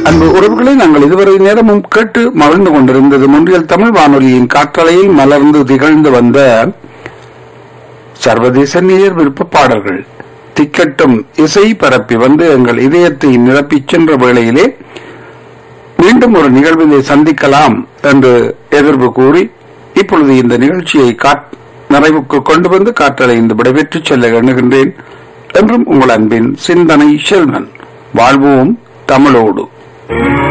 அன்பு உறவுகளை நாங்கள் இதுவரை நேரமும் கேட்டு மகிழ்ந்து கொண்டிருந்தது முன்றியல் தமிழ் வானொலியின் காற்றலையில் மலர்ந்து திகழ்ந்து வந்த சர்வதேச நேயர் விருப்ப பாடல்கள் திக்கட்டும் இசை பரப்பி வந்து எங்கள் இதயத்தை நிரப்பிச் சென்ற வேளையிலே மீண்டும் ஒரு நிகழ்வினை சந்திக்கலாம் என்று எதிர்ப்பு கூறி இப்பொழுது இந்த நிகழ்ச்சியை காட் நிறைவுக்கு கொண்டு வந்து காற்றலை இந்த விடைபெற்றுச் செல்ல எண்ணுகின்றேன் என்றும் உங்கள் அன்பின் சிந்தனை செல்வன் வாழ்வோம் தமிழோடு